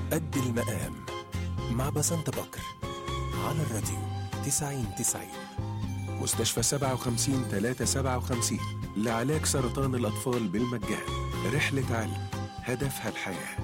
قد المقام مع بسنت بكر على الراديو 90 90 مستشفى 57 357 لعلاج سرطان الأطفال بالمجان رحلة علم هدفها الحياه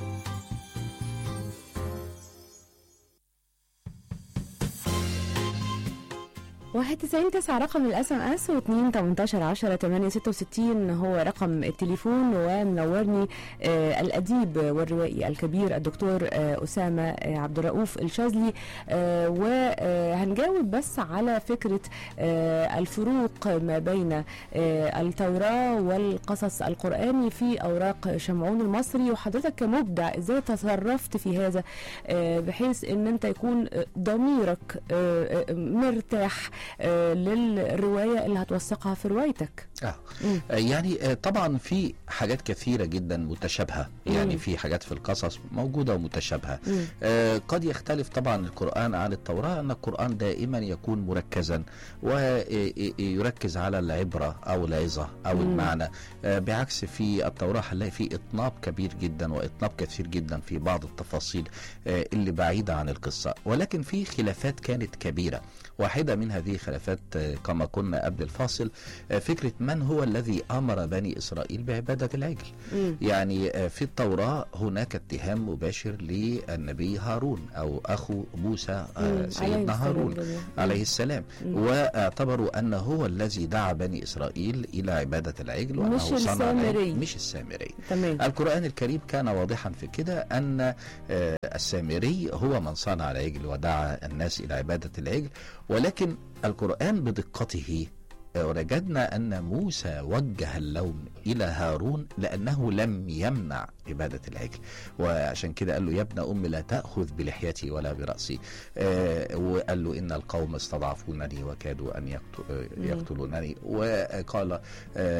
واحد تسعين تسعة رقم الاس ام اس واتنين تمنتاشر عشرة تمانية ستة وستين هو رقم التليفون ومنورني آه الأديب والروائي الكبير الدكتور آه أسامة آه عبد الرؤوف الشاذلي آه وهنجاوب بس على فكرة آه الفروق ما بين آه التوراة والقصص القرآني في أوراق شمعون المصري وحضرتك كمبدع ازاي تصرفت في هذا آه بحيث ان انت يكون ضميرك آه آه مرتاح آه، للروايه اللي هتوثقها في روايتك آه. مم. آه، يعني آه، طبعا في حاجات كثيرة جدا متشابهة يعني مم. في حاجات في القصص موجودة ومتشابهة مم. آه، قد يختلف طبعا القرآن عن التوراة أن القرآن دائما يكون مركزا ويركز على العبرة أو العظة أو مم. المعنى آه، بعكس في التوراة هنلاقي في إطناب كبير جدا وإطناب كثير جدا في بعض التفاصيل آه، اللي بعيدة عن القصة ولكن في خلافات كانت كبيرة واحدة من هذه الخلافات آه، كما قلنا قبل الفاصل آه، فكرة من هو الذي أمر بني إسرائيل بعبادة العجل مم. يعني آه، في التوراة هناك اتهام مباشر للنبي هارون أو أخو موسى آه، مم. عليه سيدنا السلام هارون جميعاً. عليه السلام مم. واعتبروا أنه هو الذي دعا بني إسرائيل إلى عبادة العجل وأنه مش صنع السامري. العجل مش السامري تمام القرآن الكريم كان واضحا في كده أن آه، السامري هو من صنع العجل ودعا الناس إلى عبادة العجل ولكن القرآن بدقته آه، وجدنا أن موسى وجه اللوم إلى هارون لأنه لم يمنع عبادة العجل وعشان كده قال له يا ابن أم لا تأخذ بلحيتي ولا برأسي آه، وقال له إن القوم استضعفونني وكادوا أن يقت- آه، مم. يقتلونني وقال آه،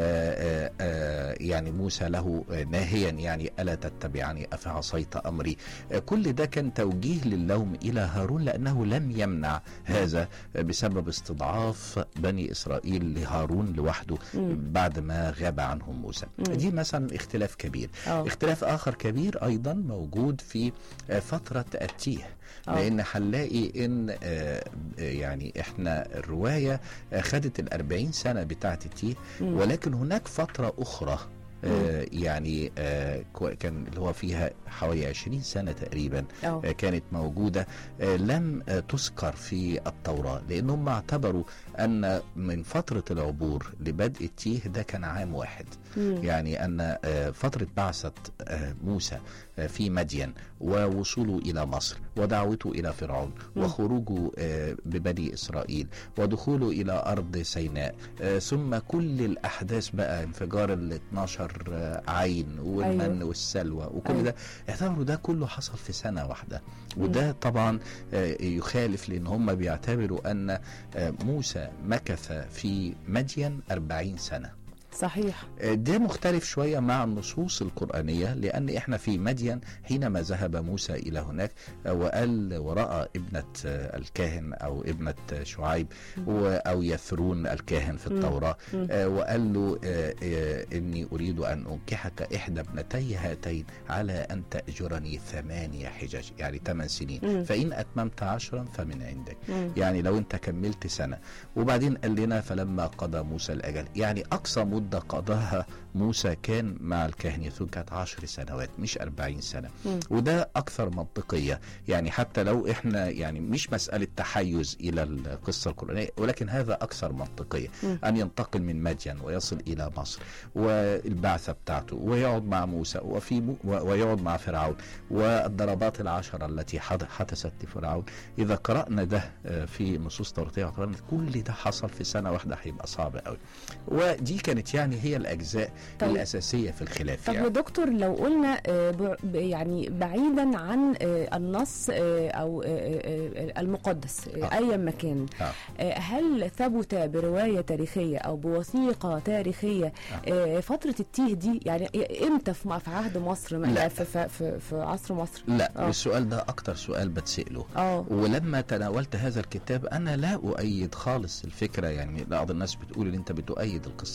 آه، آه، يعني موسى له آه، ناهيا يعني ألا تتبعني أفعصيت أمري آه، كل ده كان توجيه للوم إلى هارون لأنه لم يمنع هذا آه، بسبب استضعاف بني إسرائيل لهارون لوحده مم. بعد ما غاب عنهم موسى مم. دي مثلا اختلاف كبير اه اختلاف آخر كبير أيضا موجود في آه، فترة التيه آه. لأن هنلاقي إن آه، آه، يعني إحنا الرواية آه، خدت الأربعين سنة بتاعة التيه مم. ولكن هناك فترة أخرى آه يعني آه كو- كان اللي هو فيها حوالي 20 سنة تقريبا اه آه كانت موجودة آه لم آه تذكر في التوراة لأنهم اعتبروا أن من فترة العبور لبدء التيه ده كان عام واحد مم. يعني أن آه، فترة بعثة آه، موسى آه، في مدين ووصوله إلى مصر ودعوته إلى فرعون مم. وخروجه آه، ببني إسرائيل ودخوله إلى أرض سيناء آه، ثم كل الأحداث بقى انفجار ال 12 آه، عين والمن أيوة. والسلوى وكل أيوة. ده اعتبروا ده كله حصل في سنة واحدة وده طبعا آه، يخالف لأن هم بيعتبروا أن آه، موسى مكث في مدين 40 سنة صحيح ده مختلف شوية مع النصوص القرآنية لأن إحنا في مدين حينما ذهب موسى إلى هناك آه، وقال ورأى ابنة آه، الكاهن أو ابنة آه، شعيب و- أو يثرون الكاهن في مم. التوراة مم. آه، وقال له آه، آه، إني أريد أن أنكحك إحدى ابنتي هاتين على أن تأجرني ثمانية حجج يعني ثمان سنين مم. فإن أتممت عشرا فمن عندك مم. يعني لو انت كملت سنة وبعدين قال لنا فلما قضى موسى الأجل يعني أقصى مدة قضاها موسى كان مع الكهنيتون كانت عشر سنوات مش أربعين سنة مم. وده أكثر منطقية يعني حتى لو إحنا يعني مش مسألة تحيز إلى القصة القرآنية ولكن هذا أكثر منطقية مم. أن ينتقل من مدين ويصل إلى مصر والبعثة بتاعته ويقعد مع موسى وفي مو و- ويقعد مع فرعون والضربات العشرة التي حد- حدثت لفرعون إذا قرأنا ده آه، في نصوص توراتية اعتبرنا كل ده حصل في سنة واحدة هيبقى صعب قوي ودي كانت يعني هي الأجزاء طيب. الأساسية في الخلاف طب يا يعني. دكتور لو قلنا آه، ب- ب- يعني بعيدا عن آه، النص آه، او آه، آه، آه، المقدس آه، آه. ايا ما كان آه. آه، هل ثبت بروايه تاريخيه او بوثيقه تاريخيه آه، فتره التيه دي يعني امتى في في عهد مصر لا. في, في, في, في عصر مصر لا آه. السؤال ده أكتر سؤال بتسأله اه ولما تناولت هذا الكتاب انا لا اؤيد خالص الفكره يعني بعض الناس بتقول ان انت بتؤيد القصه التوراتيه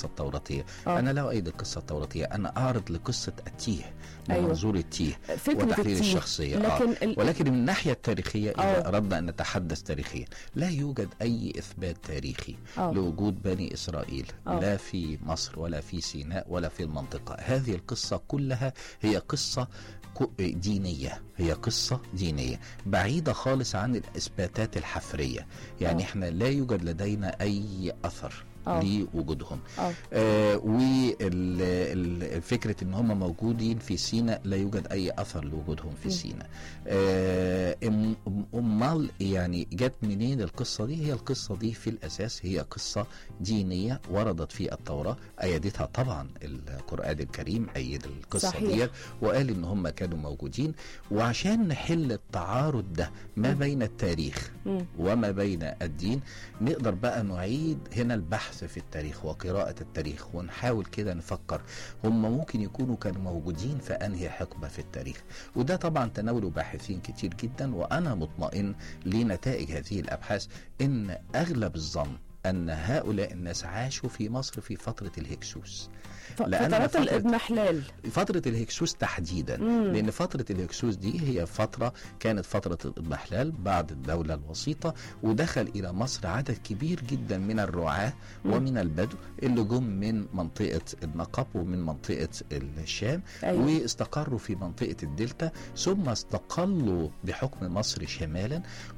التوراتيه آه. انا لا اؤيد القصه التوراتيه انا اعرض لقصه التيه من أيوة. منظور التيه فكره وتحليل التيه. الشخصيه لكن ال... ولكن من الناحيه التاريخيه اذا آه. اردنا ان نتحدث تاريخيا لا يوجد اي اثبات تاريخي آه. لوجود بني اسرائيل آه. لا في مصر ولا في سيناء ولا في المنطقه هذه القصه كلها هي قصه كو- دينيه هي قصه دينيه بعيده خالص عن الاثباتات الحفريه يعني آه. احنا لا يوجد لدينا اي اثر آه. لوجودهم اه آه وفكرة ان هم موجودين في سيناء لا يوجد اي اثر لوجودهم في م. سيناء آه أم- أم- امال يعني جت منين القصة دي هي القصة دي في الاساس هي قصة دينية وردت في التوراة ايدتها طبعا القرآن الكريم ايد القصة صحيح. دي وقال ان هم كانوا موجودين وعشان نحل التعارض ده ما م. بين التاريخ مم. وما بين الدين نقدر بقى نعيد هنا البحث في التاريخ وقراءة التاريخ ونحاول كده نفكر هم ممكن يكونوا كانوا موجودين في أنهي حقبة في التاريخ وده طبعا تناوله باحثين كتير جدا وأنا مطمئن لنتائج هذه الأبحاث إن أغلب الظن أن هؤلاء الناس عاشوا في مصر في فترة الهكسوس ف- لأن فترات فترة- الاضمحلال فترة الهكسوس تحديدا مم. لأن فترة الهكسوس دي هي فترة كانت فترة الاضمحلال بعد الدولة الوسيطة ودخل إلى مصر عدد كبير جدا من الرعاة مم. ومن البدو اللي جم من منطقة النقب ومن منطقة الشام ايوه واستقروا في منطقة الدلتا ثم استقلوا بحكم مصر شمالا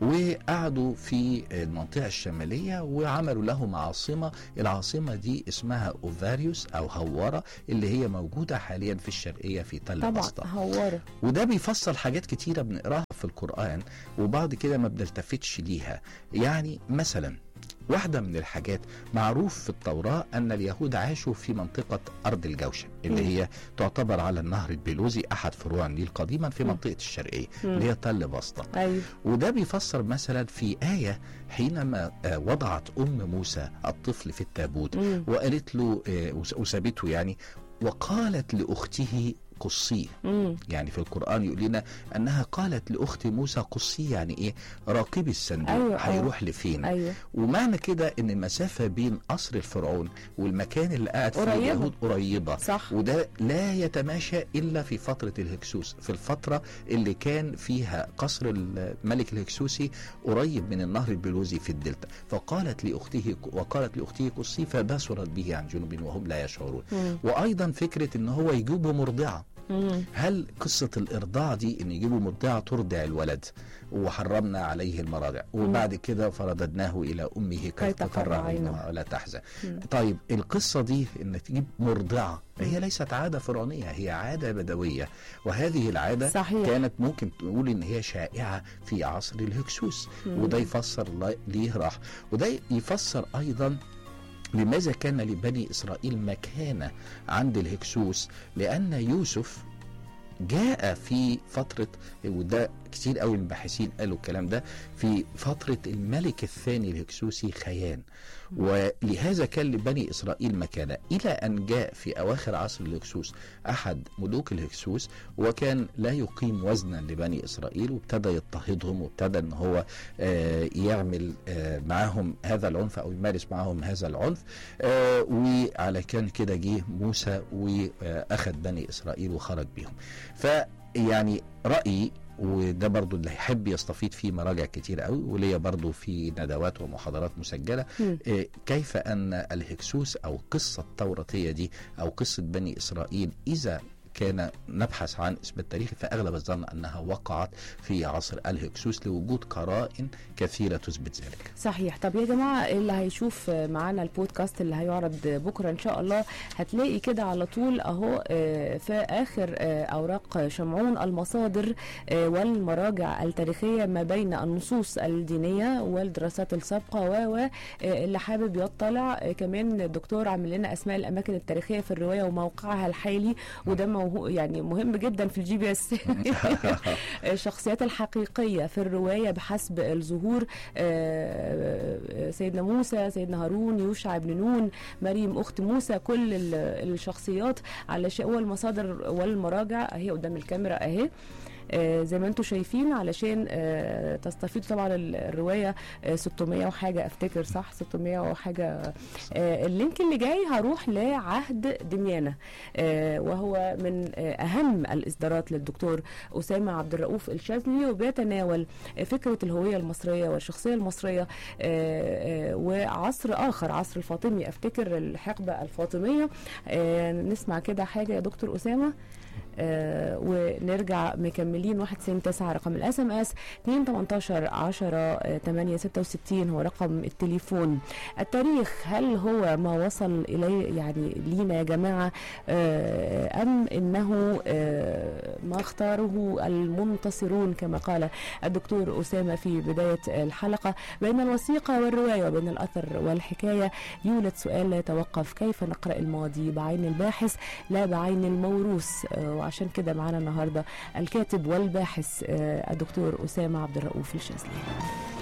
وقعدوا في المنطقة الشمالية وعملوا لهم عاصمة العاصمة دي اسمها أوفاريوس أو هورة اللي هي موجودة حاليا في الشرقية في تل طبعا بسطة هواره وده بيفصل حاجات كتيرة بنقراها في القرآن وبعد كده ما بنلتفتش ليها يعني مثلا واحدة من الحاجات معروف في التوراة أن اليهود عاشوا في منطقة أرض الجوشن اللي مم. هي تعتبر على النهر البيلوزي أحد فروع النيل قديما في مم. منطقة الشرقية مم. اللي هي تل بسطة ايوه وده بيفسر مثلا في آية حينما آه، وضعت أم موسى الطفل في التابوت مم. وقالت له آه، وس- وسابته يعني وقالت لأخته قصيه مم. يعني في القرآن يقول لنا أنها قالت لأخت موسى قصيه يعني إيه راقبي الصندوق أيوة، آه. هيروح لفين ايوه ومعنى كده ان المسافه بين قصر الفرعون والمكان اللي قاعد فيه قريبة. اليهود قريبه صح وده لا يتماشى الا في فتره الهكسوس في الفتره اللي كان فيها قصر الملك الهكسوسي قريب من النهر البلوزي في الدلتا فقالت لاخته وقالت لاخته قصي فبصرت به عن جنوب وهم لا يشعرون مم. وايضا فكره ان هو يجيبه مرضعه مم. هل قصة الإرضاع دي إن يجيبوا مرضعة ترضع الولد وحرمنا عليه المراضع وبعد كده فرددناه إلى أمه كي كي تقر تقر عينها. عينها ولا تحزن مم. طيب القصة دي إن تجيب مرضعة هي ليست عادة فرعونية هي عادة بدوية وهذه العادة صحيح كانت ممكن تقول ان هي شائعه في عصر الهكسوس مم. وده يفسر ل- ليه راح وده يفسر ايضا لماذا كان لبني اسرائيل مكانه عند الهكسوس لان يوسف جاء في فترة وده كتير قوي من الباحثين قالوا الكلام ده في فترة الملك الثاني الهكسوسي خيان ولهذا كان لبني إسرائيل مكانة إلى أن جاء في أواخر عصر الهكسوس أحد ملوك الهكسوس وكان لا يقيم وزنا لبني إسرائيل وابتدى يضطهدهم وابتدى أن هو آه، يعمل آه، معاهم هذا العنف أو يمارس معاهم هذا العنف آه، وعلى كان كده جه موسى وأخذ بني إسرائيل وخرج بهم فيعني رأيي وده برضو اللي يحب يستفيد فيه مراجع كتير قوي وليا برضو في ندوات ومحاضرات مسجلة مم. إيه، كيف أن الهكسوس أو قصة التوراتية دي أو قصة بني إسرائيل إذا كان نبحث عن اسم التاريخ فأغلب الظن أنها وقعت في عصر الهكسوس لوجود قرائن كثيرة تثبت ذلك صحيح طب يا جماعة اللي هيشوف معانا البودكاست اللي هيعرض بكرة إن شاء الله هتلاقي كده على طول أهو آه، في آخر آه، أوراق شمعون المصادر آه، والمراجع التاريخية ما بين النصوص الدينية والدراسات السابقة و و آه، اللي حابب يطلع آه، كمان الدكتور عامل لنا أسماء الأماكن التاريخية في الرواية وموقعها الحالي وده موهو يعني مهم جدا في الجي بي اس الشخصيات الحقيقية في الرواية بحسب الظهور آه، آه، سيدنا موسى سيدنا هارون يوشع بن نون مريم أخت موسى كل ال- الشخصيات على والمصادر والمراجع اهي قدام الكاميرا اهي آه، زي ما انتم شايفين علشان آه، تستفيدوا طبعا ال- الروايه آه، 600 وحاجه افتكر صح 600 وحاجه آه، اللينك اللي جاي هروح لعهد دميانه آه، وهو من آه، اهم الاصدارات للدكتور اسامه عبد الرؤوف الشاذلي وبيتناول آه، فكره الهويه المصريه والشخصيه المصريه آه، آه، وعصر اخر عصر الفاطمي افتكر الحقبه الفاطميه آه، نسمع كده حاجه يا دكتور اسامه آه ونرجع مكملين 199 رقم الاس ام اس 2 18 10 8 66 هو رقم التليفون التاريخ هل هو ما وصل اليه يعني لينا يا جماعه آه ام انه آه ما اختاره المنتصرون كما قال الدكتور اسامه في بدايه الحلقه بين الوثيقه والروايه وبين الاثر والحكايه يولد سؤال لا يتوقف كيف نقرا الماضي بعين الباحث لا بعين الموروث آه، وعشان كده معانا النهارده الكاتب والباحث آه، الدكتور اسامه عبد الرؤوف الشاذلي